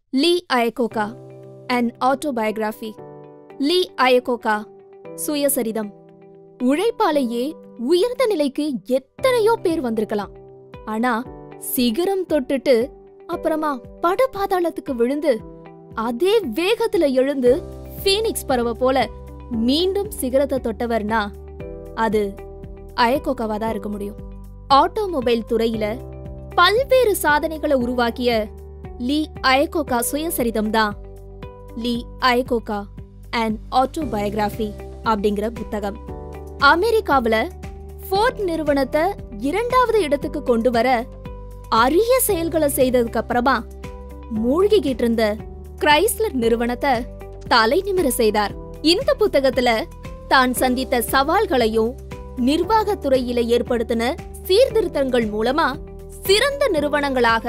Lee அயக்கோகா and autobiography லீ அயக்கோகா சுயசரிதம் உழைப்பாலேயே உயர்ந்த நிலைக்கு எத்தனையோ பேர் வந்திருக்கலாம் ஆனா சிகரம் தொட்டுட்டு அப்புறமா படு பாதாளத்துக்கு விழுந்து அதே வேகத்துல எழுந்து ஃபீனிக்ஸ் பறவை போல மீண்டும் சிகரத்தை தொட்டவர்னா அது அயக்கோகாவா தான் இருக்க முடியும் ஆட்டோமொபைல் துறையில பல்வேறு சாதனைகளை உருவாக்கிய லீ அயக்கோகா சுயசரிதம் தான் லீ அயக்கோகா அண்ட் ஆட்டோபயோகிராஃபி அப்படிங்கிற புத்தகம் அமெரிக்காவுல ஃபோர்ட் நிறுவனத்தை இரண்டாவது இடத்துக்கு கொண்டு வர அரிய செயல்களை செய்ததுக்கு அப்புறமா மூழ்கிக்கிட்டு இருந்த கிரைஸ்லர் நிறுவனத்தை தலை நிமிர செய்தார் இந்த புத்தகத்துல தான் சந்தித்த சவால்களையும் நிர்வாகத்துறையில ஏற்படுத்தின சீர்திருத்தங்கள் மூலமா சிறந்த நிறுவனங்களாக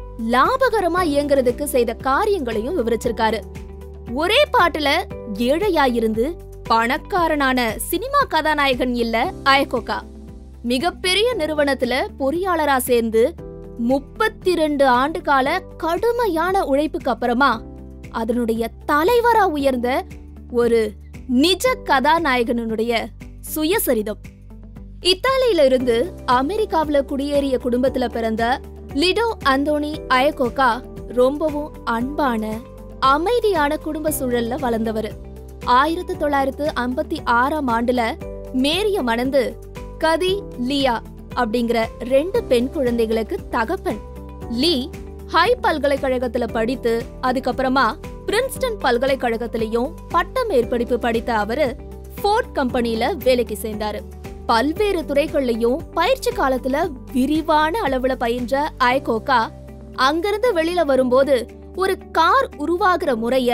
லாபகரமா இயங்குறதுக்கு செய்த காரியங்களையும் விவரிச்சிருக்காரு ஒரே பாட்டுல ஏழையாயிருந்து பணக்காரனான சினிமா கதாநாயகன் இல்ல அயக்கோகா மிகப்பெரிய நிறுவனத்துல பொறியாளரா சேர்ந்து முப்பத்தி ரெண்டு ஆண்டு கால கடுமையான உழைப்புக்கு அப்புறமா அதனுடைய தலைவரா உயர்ந்த ஒரு நிஜ கதாநாயகனுடைய சுயசரிதம் இத்தாலியில இருந்து அமெரிக்காவுல குடியேறிய குடும்பத்துல பிறந்த லிடோ அந்தோனி அயக்கோகா ரொம்பவும் அன்பான அமைதியான குடும்ப சூழல்ல வளர்ந்தவர் ஆயிரத்தி தொள்ளாயிரத்து ஐம்பத்தி ஆறாம் ஆண்டுல மேரிய மணந்து கதி லியா அப்படிங்கிற ரெண்டு பெண் குழந்தைகளுக்கு தகப்பன் லீ ஹை பல்கலைக்கழகத்துல படித்து அதுக்கப்புறமா பிரின்ஸ்டன் பல்கலைக்கழகத்திலையும் பட்ட மேற்படிப்பு படித்த அவரு ஃபோர்ட் கம்பெனில வேலைக்கு சேர்ந்தாரு பல்வேறு துறைகள்லயும் பயிற்சி காலத்துல விரிவான அளவுல பயின்ற ஐகோகா அங்கிருந்து வெளியில வரும்போது ஒரு கார் உருவாகிற முறைய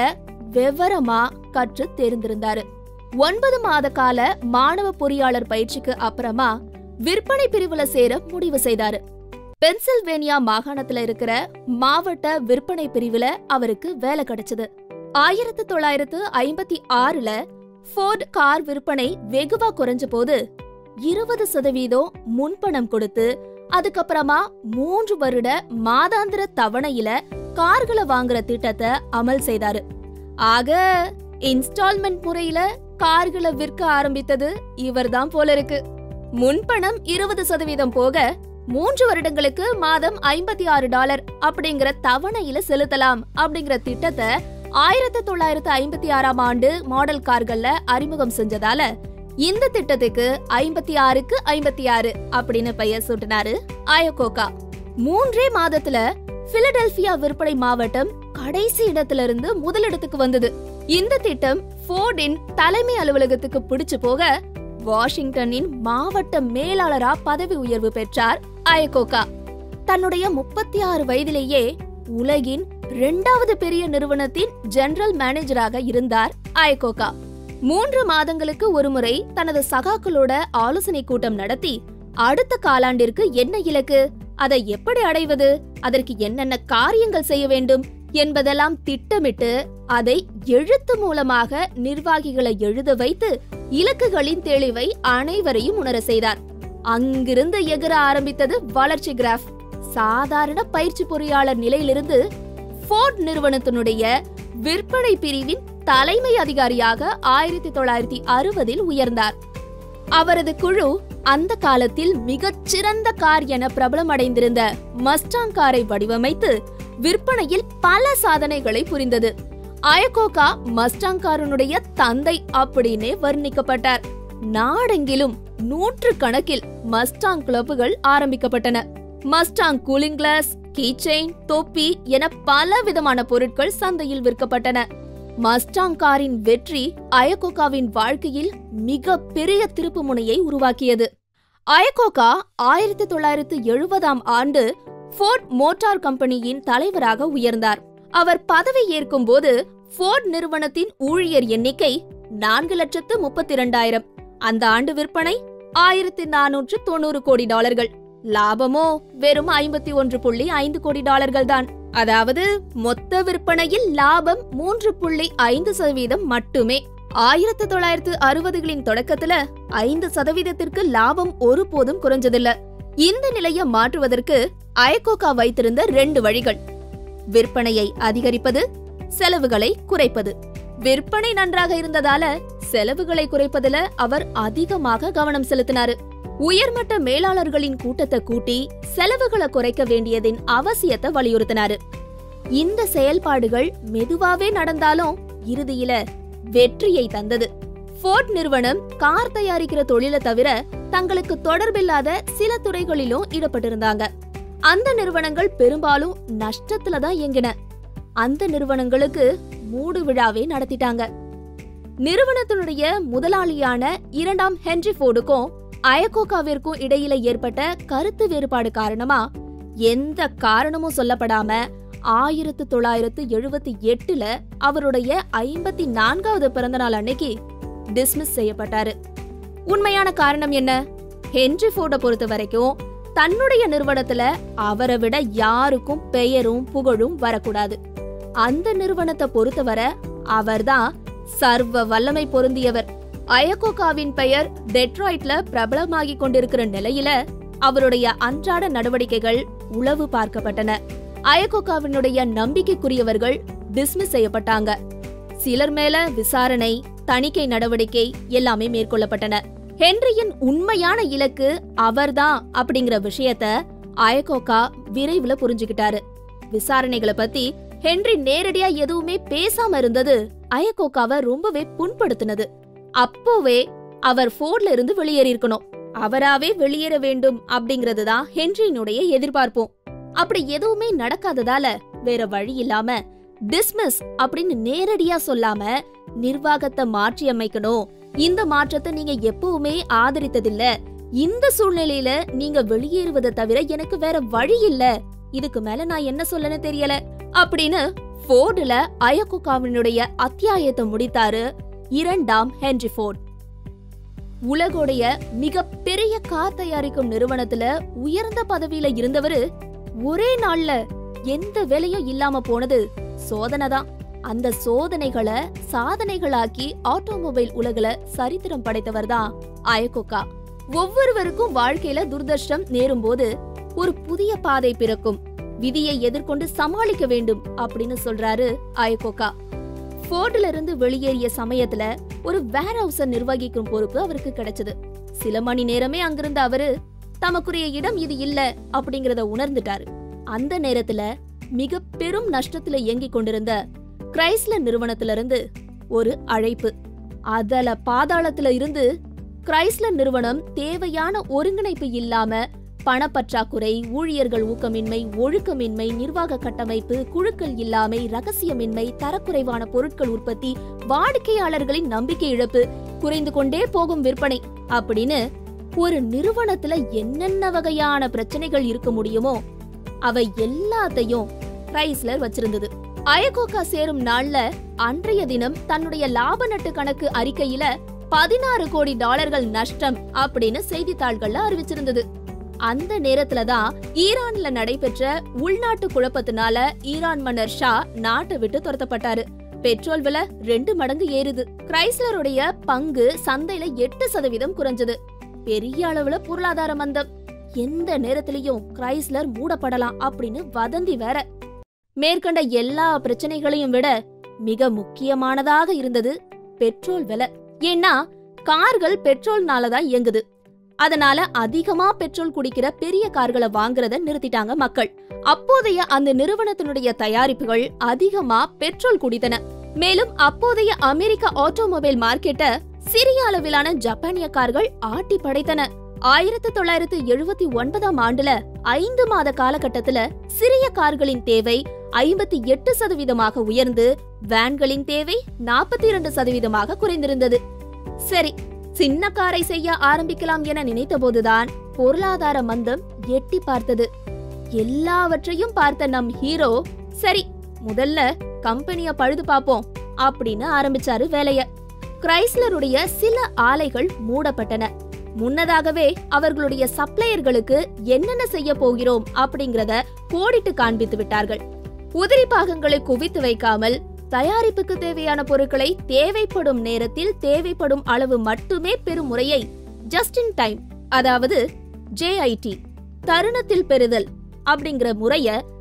விவரமா கற்று தெரிந்திருந்தாரு ஒன்பது மாத கால மாணவ பொறியாளர் பயிற்சிக்கு அப்புறமா விற்பனை பிரிவுல சேர முடிவு செய்தாரு பென்சில்வேனியா மாகாணத்துல இருக்கிற மாவட்ட விற்பனை பிரிவுல அவருக்கு வேலை கிடைச்சது ஆயிரத்து தொள்ளாயிரத்து ஐம்பத்தி ஆறுல ஃபோர்ட் கார் விற்பனை வெகுவா குறைஞ்ச போது இருபது சதவீதம் முன்பணம் கொடுத்து அதுக்கப்புறமா மூன்று வருட மாதாந்திர தவணையில கார்களை வாங்குற திட்டத்தை அமல் செய்தாரு ஆக இன்ஸ்டால்மெண்ட் முறையில கார்களை விற்க ஆரம்பித்தது இவர்தான் போல இருக்கு முன்பணம் இருபது சதவீதம் போக மூன்று வருடங்களுக்கு மாதம் ஐம்பத்தி ஆறு டாலர் அப்படிங்கிற தவணையில செலுத்தலாம் அப்படிங்கிற திட்டத்தை ஆயிரத்தி தொள்ளாயிரத்து ஐம்பத்தி ஆறாம் ஆண்டு மாடல் கார்கள்ல அறிமுகம் செஞ்சதால இந்த திட்டத்துக்கு ஐம்பத்தி ஆறுக்கு ஐம்பத்தி ஆறு அப்படின்னு பெயர் சூட்டினாரு ஆயோகோகா மூன்றே மாதத்துல பிலடெல்பியா விற்பனை மாவட்டம் கடைசி இடத்துல இருந்து முதலிடத்துக்கு வந்தது இந்த திட்டம் ஃபோர்டின் தலைமை அலுவலகத்துக்கு பிடிச்சு போக வாஷிங்டனின் மாவட்ட மேலாளரா பதவி உயர்வு பெற்றார் அயகோகா தன்னுடைய முப்பத்தி ஆறு வயதிலேயே உலகின் இரண்டாவது பெரிய நிறுவனத்தின் ஜெனரல் மேனேஜராக இருந்தார் அயகோகா மூன்று மாதங்களுக்கு ஒருமுறை தனது சகாக்களோட ஆலோசனை கூட்டம் நடத்தி அடுத்த காலாண்டிற்கு என்ன இலக்கு அதை எப்படி அடைவது அதற்கு என்னென்ன காரியங்கள் செய்ய வேண்டும் என்பதெல்லாம் திட்டமிட்டு அதை எழுத்து மூலமாக நிர்வாகிகளை எழுத வைத்து இலக்குகளின் தெளிவை அனைவரையும் உணர செய்தார் அங்கிருந்து எகிர ஆரம்பித்தது வளர்ச்சி கிராஃப் சாதாரண பயிற்சி பொறியாளர் நிலையிலிருந்து ஃபோர்ட் நிறுவனத்தினுடைய விற்பனை பிரிவின் தலைமை அதிகாரியாக ஆயிரத்தி தொள்ளாயிரத்தி அறுபதில் உயர்ந்தார் அவரது குழு அந்த காலத்தில் மிகச் சிறந்த கார் என பிரபலமடைந்திருந்த மஸ்டாங் காரை வடிவமைத்து விற்பனையில் பல சாதனைகளை புரிந்தது அயகோகா மஸ்டாங் காரனுடைய தந்தை அப்படின்னே வர்ணிக்கப்பட்டார் நாடெங்கிலும் நூற்று கணக்கில் மஸ்டாங் கிளப்புகள் ஆரம்பிக்கப்பட்டன மஸ்டாங் கூலிங் கிளாஸ் கீச்செயின் தொப்பி என பல விதமான பொருட்கள் சந்தையில் விற்கப்பட்டன மஸ்டாங் காரின் வெற்றி அயகோகாவின் வாழ்க்கையில் மிக பெரிய திருப்பு முனையை உருவாக்கியது அயகோகா ஆயிரத்தி தொள்ளாயிரத்து எழுபதாம் ஆண்டு ஃபோர்ட் மோட்டார் கம்பெனியின் தலைவராக உயர்ந்தார் அவர் பதவி ஏற்கும் போது ஃபோர்ட் நிறுவனத்தின் ஊழியர் எண்ணிக்கை நான்கு லட்சத்து முப்பத்தி இரண்டாயிரம் அந்த ஆண்டு விற்பனை ஆயிரத்தி நானூற்று தொண்ணூறு கோடி டாலர்கள் லாபமோ வெறும் ஐம்பத்தி ஒன்று புள்ளி ஐந்து கோடி டாலர்கள் தான் அதாவது மொத்த விற்பனையில் லாபம் மூன்று புள்ளி ஐந்து சதவீதம் மட்டுமே ஆயிரத்தி தொள்ளாயிரத்து அறுபதுகளின் தொடக்கத்துல ஐந்து சதவீதத்திற்கு லாபம் ஒருபோதும் குறைஞ்சதில்ல இந்த நிலையை மாற்றுவதற்கு அயக்கோகா வைத்திருந்த ரெண்டு வழிகள் விற்பனையை அதிகரிப்பது செலவுகளை குறைப்பது விற்பனை நன்றாக இருந்ததால செலவுகளை குறைப்பதுல அவர் அதிகமாக கவனம் செலுத்தினாரு உயர்மட்ட மேலாளர்களின் கூட்டத்தை கூட்டி செலவுகளை குறைக்க வேண்டியதின் அவசியத்தை வலியுறுத்தினாரு இந்த செயல்பாடுகள் மெதுவாவே நடந்தாலும் இறுதியில வெற்றியை தந்தது ஃபோர்ட் நிறுவனம் கார் தயாரிக்கிற தொழிலை தவிர தங்களுக்கு தொடர்பில்லாத சில துறைகளிலும் ஈடுபட்டிருந்தாங்க அந்த நிறுவனங்கள் பெரும்பாலும் நஷ்டத்துல தான் இயங்கின அந்த நிறுவனங்களுக்கு மூடு விழாவே நடத்திட்டாங்க நிறுவனத்தினுடைய முதலாளியான இரண்டாம் ஹென்ரி ஃபோர்டுக்கும் அயக்கோகாவிற்கும் இடையில ஏற்பட்ட கருத்து வேறுபாடு காரணமா எந்த காரணமும் சொல்லப்படாம ஆயிரத்து தொள்ளாயிரத்து எழுபத்தி எட்டுல அவருடைய ஐம்பத்தி நான்காவது பிறந்தநாள் அன்னைக்கு டிஸ்மிஸ் செய்யப்பட்டாரு உண்மையான காரணம் என்ன ஹென்ரி ஃபோர்ட பொறுத்த வரைக்கும் தன்னுடைய நிறுவனத்துல அவரை விட யாருக்கும் பெயரும் புகழும் வரக்கூடாது அந்த நிறுவனத்தை பொறுத்தவரை அவர்தான் சர்வ வல்லமை பொருந்தியவர் அயகோகாவின் பெயர் டெட்ராய்ட்ல பிரபலமாகிக் கொண்டிருக்கிற நிலையில அவருடைய அன்றாட நடவடிக்கைகள் உளவு பார்க்கப்பட்டன அயகோகாவினுடைய நம்பிக்கைக்குரியவர்கள் டிஸ்மிஸ் செய்யப்பட்டாங்க சிலர் மேல விசாரணை தணிக்கை நடவடிக்கை எல்லாமே மேற்கொள்ளப்பட்டன ஹென்ரியின் உண்மையான இலக்கு அவர்தான் அப்படிங்கிற விஷயத்த அயகோகா விரைவுல புரிஞ்சுக்கிட்டாரு விசாரணைகளை பத்தி ஹென்றி நேரடியா எதுவுமே பேசாம இருந்தது அயகோகாவை ரொம்பவே புண்படுத்தினது அப்போவே அவர் ஃபோர்ட்ல இருந்து வெளியேறியிருக்கணும் அவராவே வெளியேற வேண்டும் அப்படிங்கிறது தான் ஹென்ரியினுடைய எதிர்பார்ப்பும் அப்படி எதுவுமே நடக்காததால வேற வழி இல்லாம டிஸ்மிஸ் அப்படின்னு நேரடியா சொல்லாம நிர்வாகத்தை மாற்றி அமைக்கணும் இந்த மாற்றத்தை நீங்க எப்பவுமே ஆதரித்ததில்ல இந்த சூழ்நிலையில நீங்க வெளியேறுவதை தவிர எனக்கு வேற வழி இல்ல இதுக்கு மேல நான் என்ன சொல்லன்னு தெரியல அப்படின்னு ஃபோர்டுல அயகுகாவினுடைய அத்தியாயத்தை முடித்தாரு இரண்டாம் ஹென்ரி ஃபோர்ட் உலகோடைய மிக பெரிய கார் தயாரிக்கும் நிறுவனத்துல உயர்ந்த பதவியில இருந்தவரு ஒரே நாள்ல எந்த வேலையும் இல்லாம போனது சோதனை தான் அந்த சோதனைகளை சாதனைகளாக்கி ஆட்டோமொபைல் உலகுல சரித்திரம் படைத்தவர் தான் அயகோகா ஒவ்வொருவருக்கும் வாழ்க்கையில துர்தர்ஷம் நேரும்போது ஒரு புதிய பாதை பிறக்கும் விதியை எதிர்கொண்டு சமாளிக்க வேண்டும் அப்படின்னு சொல்றாரு அயகோகா ஃபோர்ட்ல இருந்து வெளியேறிய சமயத்துல ஒரு வேர் ஹவுஸ நிர்வகிக்கும் பொறுப்பு அவருக்கு கிடைச்சது சில மணி நேரமே அங்கிருந்த அவரு தமக்குரிய இடம் இது இல்ல அப்படிங்கறத உணர்ந்துட்டாரு அந்த நேரத்துல மிக பெரும் நஷ்டத்துல இயங்கிக் கொண்டிருந்த கிரைஸ்லர் நிறுவனத்துல இருந்து ஒரு அழைப்பு அதல பாதாளத்துல இருந்து கிரைஸ்லர் நிறுவனம் தேவையான ஒருங்கிணைப்பு இல்லாம பணப்பற்றாக்குறை ஊழியர்கள் ஊக்கமின்மை ஒழுக்கமின்மை நிர்வாக கட்டமைப்பு குழுக்கள் இல்லாமை ரகசியமின்மை தரக்குறைவான பொருட்கள் உற்பத்தி வாடிக்கையாளர்களின் நம்பிக்கை இழப்பு குறைந்து கொண்டே போகும் விற்பனை அப்படின்னு ஒரு நிறுவனத்துல என்னென்ன வகையான பிரச்சனைகள் இருக்க முடியுமோ அவை எல்லாத்தையும் கிரைஸ்லர் வச்சிருந்தது அயகோகா சேரும் நாள்ல அன்றைய தினம் தன்னுடைய லாப நட்டு கணக்கு அறிக்கையில பதினாறு கோடி டாலர்கள் நஷ்டம் அப்படின்னு செய்தித்தாள்கள்ல அறிவிச்சிருந்தது அந்த நேரத்துல தான் ஈரான்ல நடைபெற்ற உள்நாட்டு குழப்பத்தினால ஈரான் மன்னர் ஷா நாட்டை விட்டு துரத்தப்பட்டாரு பெட்ரோல் விலை ரெண்டு மடங்கு ஏறுது கிரைஸ்லருடைய பங்கு சந்தையில எட்டு சதவீதம் குறைஞ்சது பெரிய அளவுல பொருளாதார மந்தம் எந்த நேரத்திலையும் கிரைஸ்லர் மூடப்படலாம் அப்படின்னு வதந்தி வேற மேற்கண்ட எல்லா பிரச்சனைகளையும் விட மிக முக்கியமானதாக இருந்தது பெட்ரோல் விலை ஏன்னா கார்கள் பெட்ரோல்னால தான் இயங்குது அதனால அதிகமா பெட்ரோல் குடிக்கிற பெரிய கார்களை வாங்குறத நிறுத்திட்டாங்க மக்கள் அப்போதைய அந்த நிறுவனத்தினுடைய தயாரிப்புகள் அதிகமா பெட்ரோல் குடித்தன மேலும் அப்போதைய அமெரிக்க ஆட்டோமொபைல் மார்க்கெட்ட சிறிய அளவிலான ஜப்பானிய கார்கள் ஆட்டி படைத்தன ஆயிரத்து தொள்ளாயிரத்து எழுபத்தி ஒன்பதாம் ஆண்டுல ஐந்து மாத காலகட்டத்துல சிறிய கார்களின் தேவை ஐம்பத்தி எட்டு சதவீதமாக உயர்ந்து வேன்களின் தேவை நாற்பத்தி இரண்டு சதவீதமாக குறைந்திருந்தது சரி சின்ன காரை செய்ய ஆரம்பிக்கலாம் என நினைத்தபோதுதான் பொருளாதார மந்தம் எட்டி பார்த்தது எல்லாவற்றையும் பார்த்த நம் ஹீரோ சரி முதல்ல கம்பெனிய பழுது பாப்போம் அப்படின்னு ஆரம்பிச்சாரு வேலைய கிரைஸ்லருடைய சில ஆலைகள் மூடப்பட்டன முன்னதாகவே அவர்களுடைய சப்ளையர்களுக்கு என்னென்ன செய்ய போகிறோம் அப்படிங்கறத கோடிட்டு காண்பித்து விட்டார்கள் உதிரி பாகங்களை குவித்து வைக்காமல் தயாரிப்புக்கு தேவையான பொருட்களை தேவைப்படும் நேரத்தில் தேவைப்படும் அளவு மட்டுமே பெறும் முறையை ஜஸ்ட் இன் டைம் அதாவது ஜேஐடி தருணத்தில் பெறுதல் அப்படிங்கிற முறைய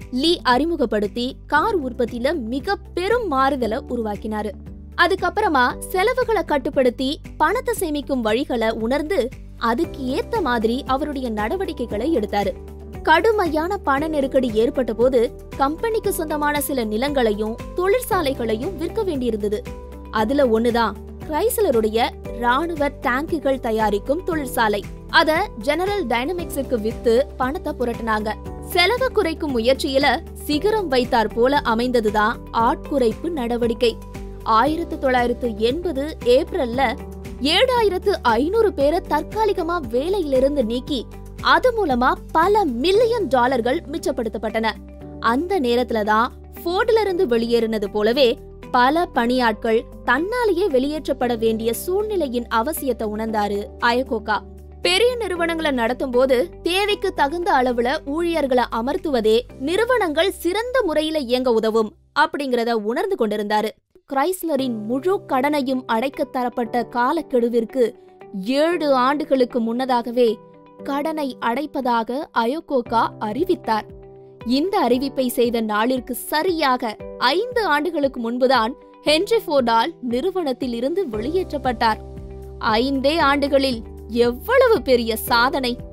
லீ அறிமுகப்படுத்தி கார் உற்பத்தியில மிக பெரும் மாறுதலை உருவாக்கினாரு அதுக்கப்புறமா செலவுகளை கட்டுப்படுத்தி பணத்தை சேமிக்கும் வழிகளை உணர்ந்து அதுக்கு ஏத்த மாதிரி அவருடைய நடவடிக்கைகளை எடுத்தாரு கடுமையான பண நெருக்கடி ஏற்பட்ட போது கம்பெனிக்கு சொந்தமான சில நிலங்களையும் தொழிற்சாலைகளையும் விற்க வேண்டியிருந்தது அதுல ஒண்ணுதான் கிரைசலருடைய ராணுவ டேங்குகள் தயாரிக்கும் தொழிற்சாலை அத ஜெனரல் டைனமிக்ஸுக்கு வித்து பணத்தை புரட்டினாங்க செலவு குறைக்கும் முயற்சியில சிகரம் வைத்தார் போல அமைந்ததுதான் ஆட்குறைப்பு நடவடிக்கை ஆயிரத்து தொள்ளாயிரத்து எண்பது ஏப்ரல்ல ஏழாயிரத்து ஐநூறு பேரை தற்காலிகமா வேலையிலிருந்து நீக்கி அது மூலமா பல மில்லியன் டாலர்கள் மிச்சப்படுத்தப்பட்டன அந்த நேரத்துல தான் ஃபோர்ட்ல இருந்து வெளியேறினது போலவே பல பணியாட்கள் தன்னாலேயே வெளியேற்றப்பட வேண்டிய சூழ்நிலையின் அவசியத்தை உணர்ந்தாரு அயகோகா பெரிய நிறுவனங்களை நடத்தும் போது தேவைக்கு தகுந்த அளவுல ஊழியர்களை அமர்த்துவதே நிறுவனங்கள் சிறந்த முறையில இயங்க உதவும் அப்படிங்கறத உணர்ந்து கொண்டிருந்தாரு கிரைஸ்லரின் முழு கடனையும் அடைக்கத் தரப்பட்ட காலக்கெடுவிற்கு ஏழு ஆண்டுகளுக்கு முன்னதாகவே கடனை அடைப்பதாக அயோகோகா அறிவித்தார் இந்த அறிவிப்பை செய்த நாளிற்கு சரியாக ஐந்து ஆண்டுகளுக்கு முன்புதான் ஹென்றி ஃபோர்டால் நிறுவனத்தில் இருந்து வெளியேற்றப்பட்டார் ஐந்தே ஆண்டுகளில் எவ்வளவு பெரிய சாதனை